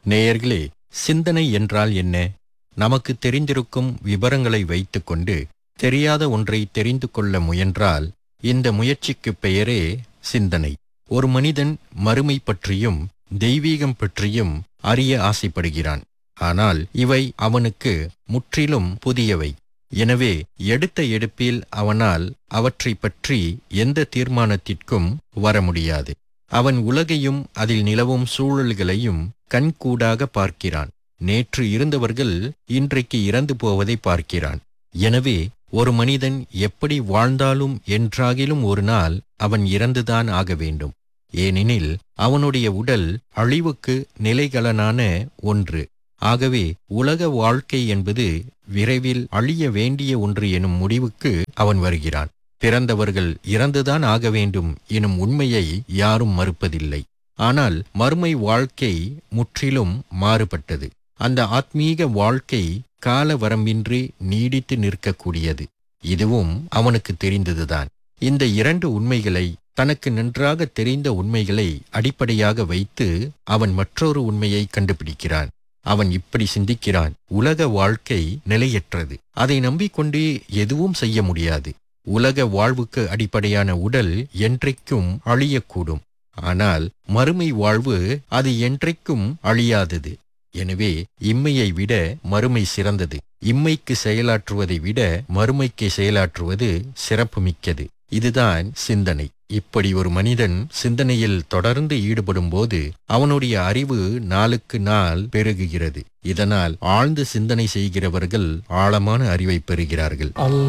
நேயர்களே சிந்தனை என்றால் என்ன நமக்கு தெரிந்திருக்கும் விவரங்களை வைத்துக்கொண்டு தெரியாத ஒன்றை தெரிந்து கொள்ள முயன்றால் இந்த முயற்சிக்கு பெயரே சிந்தனை ஒரு மனிதன் மறுமை பற்றியும் தெய்வீகம் பற்றியும் அறிய ஆசைப்படுகிறான் ஆனால் இவை அவனுக்கு முற்றிலும் புதியவை எனவே எடுத்த எடுப்பில் அவனால் அவற்றைப் பற்றி எந்த தீர்மானத்திற்கும் வர முடியாது அவன் உலகையும் அதில் நிலவும் சூழல்களையும் கண்கூடாக பார்க்கிறான் நேற்று இருந்தவர்கள் இன்றைக்கு இறந்து போவதை பார்க்கிறான் எனவே ஒரு மனிதன் எப்படி வாழ்ந்தாலும் என்றாகிலும் ஒரு நாள் அவன் இறந்துதான் ஆக வேண்டும் ஏனெனில் அவனுடைய உடல் அழிவுக்கு நிலைகளனான ஒன்று ஆகவே உலக வாழ்க்கை என்பது விரைவில் அழிய வேண்டிய ஒன்று எனும் முடிவுக்கு அவன் வருகிறான் பிறந்தவர்கள் இறந்துதான் ஆக வேண்டும் எனும் உண்மையை யாரும் மறுப்பதில்லை ஆனால் மறுமை வாழ்க்கை முற்றிலும் மாறுபட்டது அந்த ஆத்மீக வாழ்க்கை கால வரம்பின்றி நீடித்து நிற்கக்கூடியது இதுவும் அவனுக்கு தெரிந்ததுதான் இந்த இரண்டு உண்மைகளை தனக்கு நன்றாக தெரிந்த உண்மைகளை அடிப்படையாக வைத்து அவன் மற்றொரு உண்மையை கண்டுபிடிக்கிறான் அவன் இப்படி சிந்திக்கிறான் உலக வாழ்க்கை நிலையற்றது அதை நம்பிக்கொண்டு எதுவும் செய்ய முடியாது உலக வாழ்வுக்கு அடிப்படையான உடல் என்றைக்கும் அழியக்கூடும் ஆனால் மறுமை வாழ்வு அது என்றைக்கும் அழியாதது எனவே இம்மையை விட மறுமை சிறந்தது இம்மைக்கு செயலாற்றுவதை விட மறுமைக்கு செயலாற்றுவது சிறப்புமிக்கது இதுதான் சிந்தனை இப்படி ஒரு மனிதன் சிந்தனையில் தொடர்ந்து ஈடுபடும்போது அவனுடைய அறிவு நாளுக்கு நாள் பெருகுகிறது இதனால் ஆழ்ந்து சிந்தனை செய்கிறவர்கள் ஆழமான அறிவை பெறுகிறார்கள்